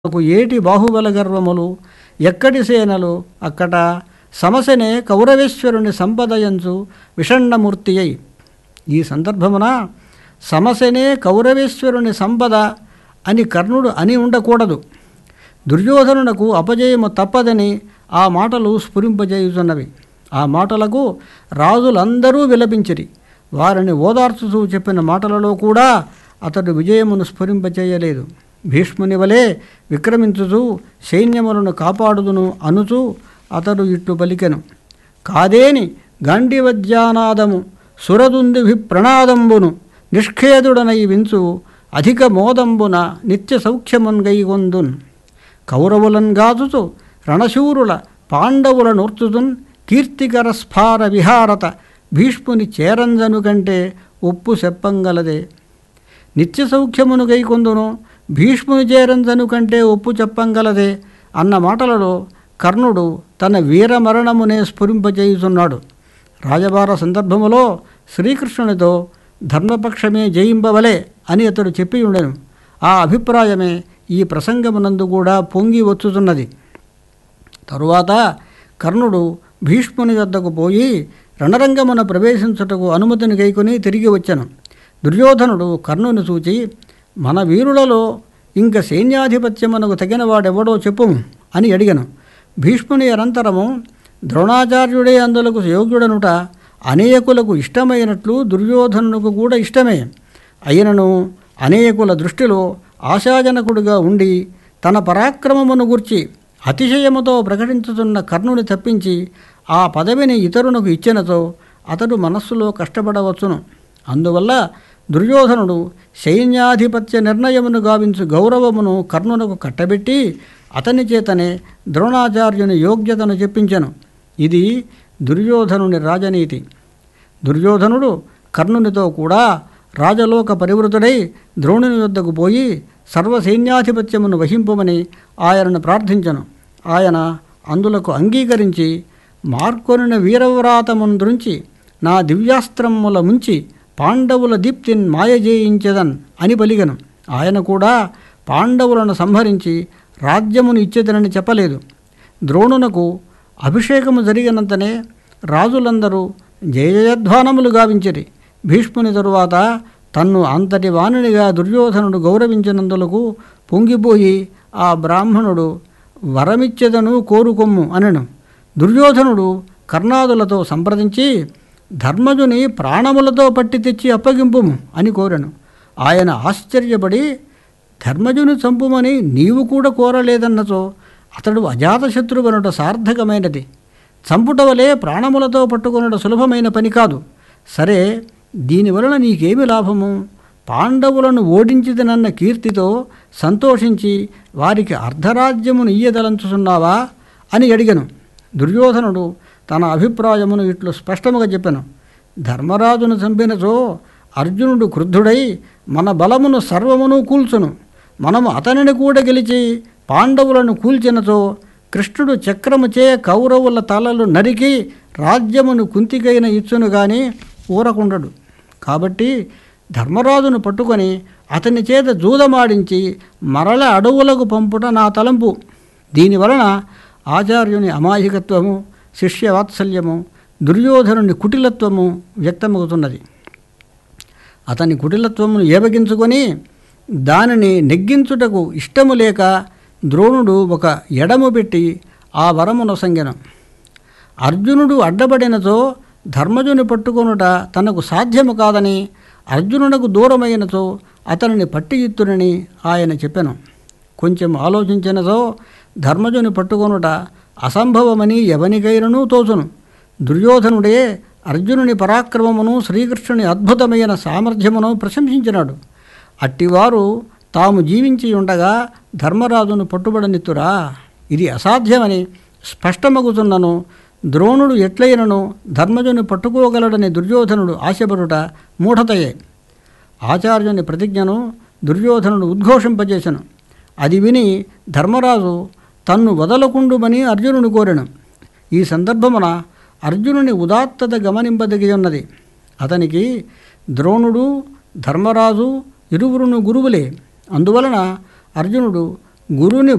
నాకు ఏటి బాహుబల గర్వములు ఎక్కడి సేనలు అక్కట సమసనే కౌరవేశ్వరుని సంపదయంచు విషణ్ణమూర్తి అయి ఈ సందర్భమున సమసనే కౌరవేశ్వరుని సంపద అని కర్ణుడు అని ఉండకూడదు దుర్యోధనునకు అపజయము తప్పదని ఆ మాటలు స్ఫురింపజేయుచున్నవి ఆ మాటలకు రాజులందరూ విలపించిరి వారిని ఓదార్చుతూ చెప్పిన మాటలలో కూడా అతడు విజయమును స్ఫురింపచేయలేదు భీష్ముని వలె విక్రమించుచు సైన్యములను కాపాడుదును అనుచు అతడు ఇట్లు పలికెను కాదేని గండివద్యానాదము సురదుంది ప్రణాదంబును నిష్ఖేదుడనై వించు అధిక మోదంబున నిత్య సౌఖ్యమున్ గైగొందున్ కౌరవులన్ గాజుచు రణశూరుల పాండవుల నూర్చుతున్ కీర్తికర స్ఫార విహారత భీష్ముని చేరంజను కంటే ఒప్పు చెప్పంగలదే నిత్య సౌఖ్యమును గైకొందును భీష్ముని చేరంజను కంటే ఒప్పు చెప్పంగలదే అన్న మాటలలో కర్ణుడు తన వీరమరణమునే స్ఫురింపజేయుచున్నాడు రాజభార సందర్భములో శ్రీకృష్ణునితో ధర్మపక్షమే జయింపవలే అని అతడు చెప్పి ఉండెను ఆ అభిప్రాయమే ఈ ప్రసంగమునందు కూడా పొంగి వచ్చుతున్నది తరువాత కర్ణుడు భీష్ముని వద్దకు పోయి రణరంగమున ప్రవేశించుటకు అనుమతిని గైకొని తిరిగి వచ్చాను దుర్యోధనుడు కర్ణుని చూచి మన వీరులలో ఇంక సైన్యాధిపత్యమునకు తగినవాడెవడో చెప్పు అని అడిగను భీష్ముని అనంతరము ద్రోణాచార్యుడే అందులకు యోగ్యుడనుట అనేకులకు ఇష్టమైనట్లు దుర్యోధనునకు కూడా ఇష్టమే అయినను అనేకుల దృష్టిలో ఆశాజనకుడుగా ఉండి తన పరాక్రమమును గుర్చి అతిశయముతో ప్రకటించుతున్న కర్ణుని తప్పించి ఆ పదవిని ఇతరునకు ఇచ్చినతో అతడు మనస్సులో కష్టపడవచ్చును అందువల్ల దుర్యోధనుడు సైన్యాధిపత్య నిర్ణయమును గావించు గౌరవమును కర్ణునకు కట్టబెట్టి అతని చేతనే ద్రోణాచార్యుని యోగ్యతను చెప్పించెను ఇది దుర్యోధనుని రాజనీతి దుర్యోధనుడు కర్ణునితో కూడా రాజలోక పరివృతుడై ద్రోణుని వద్దకు పోయి సర్వసైన్యాధిపత్యమును వహింపమని ఆయనను ప్రార్థించను ఆయన అందులకు అంగీకరించి మార్కొనిన వీరవ్రాతమును దృంచి నా దివ్యాస్త్రముల ముంచి పాండవుల దీప్తిని మాయజేయించదన్ అని పలిగను ఆయన కూడా పాండవులను సంహరించి రాజ్యమును ఇచ్చేదనని చెప్పలేదు ద్రోణునకు అభిషేకము జరిగినంతనే రాజులందరూ జయజయధ్వానములు గావించిరి భీష్ముని తరువాత తన్ను అంతటి వాణినిగా దుర్యోధనుడు గౌరవించినందులకు పొంగిపోయి ఆ బ్రాహ్మణుడు వరమిచ్చెదను కోరుకొమ్ము అనెను దుర్యోధనుడు కర్ణాదులతో సంప్రదించి ధర్మజుని ప్రాణములతో పట్టి తెచ్చి అప్పగింపుము అని కోరెను ఆయన ఆశ్చర్యపడి ధర్మజుని చంపుమని నీవు కూడా కోరలేదన్నచో అతడు అజాతశత్రువనుట సార్థకమైనది చంపుట వలె ప్రాణములతో పట్టుకొనుట సులభమైన పని కాదు సరే దీనివలన నీకేమి లాభము పాండవులను ఓడించిదనన్న కీర్తితో సంతోషించి వారికి అర్ధరాజ్యమును ఇయ్యదలంచుచున్నావా అని అడిగను దుర్యోధనుడు తన అభిప్రాయమును ఇట్లు స్పష్టముగా చెప్పాను ధర్మరాజును చంపినచో అర్జునుడు క్రుద్ధుడై మన బలమును సర్వమును కూల్చును మనము అతనిని కూడా గెలిచి పాండవులను కూల్చినచో కృష్ణుడు చక్రముచే కౌరవుల తలలు నరికి రాజ్యమును కుంతికైన ఇచ్చును గాని ఊరకుండడు కాబట్టి ధర్మరాజును పట్టుకొని అతని చేత జూదమాడించి మరల అడవులకు పంపుట నా తలంపు దీనివలన ఆచార్యుని అమాయకత్వము శిష్యవాత్సల్యము దుర్యోధనుని కుటిలత్వము వ్యక్తమవుతున్నది అతని కుటిలత్వమును ఏవగించుకొని దానిని నెగ్గించుటకు ఇష్టము లేక ద్రోణుడు ఒక ఎడము పెట్టి ఆ వరమును సంగెను అర్జునుడు అడ్డబడినతో ధర్మజుని పట్టుకొనుట తనకు సాధ్యము కాదని అర్జునునకు దూరమైనతో అతనిని పట్టి ఇత్తునని ఆయన చెప్పెను కొంచెం ఆలోచించినతో ధర్మజుని పట్టుకొనుట అసంభవమని ఎవనికైనను తోచును దుర్యోధనుడే అర్జునుని పరాక్రమమును శ్రీకృష్ణుని అద్భుతమైన సామర్థ్యమును ప్రశంసించినాడు అట్టివారు తాము జీవించి ఉండగా ధర్మరాజును పట్టుబడనిత్తురా ఇది అసాధ్యమని స్పష్టమగుతున్నను ద్రోణుడు ఎట్లయినను ధర్మజుని పట్టుకోగలడని దుర్యోధనుడు ఆశపడుట మూఢతయే ఆచార్యుని ప్రతిజ్ఞను దుర్యోధనుడు ఉద్ఘోషింపజేశను అది విని ధర్మరాజు తన్ను వదలకుండుమని అర్జునుని కోరెను ఈ సందర్భమున అర్జునుని ఉదాత్తత గమనింపదగి ఉన్నది అతనికి ద్రోణుడు ధర్మరాజు ఇరువురును గురువులే అందువలన అర్జునుడు గురుని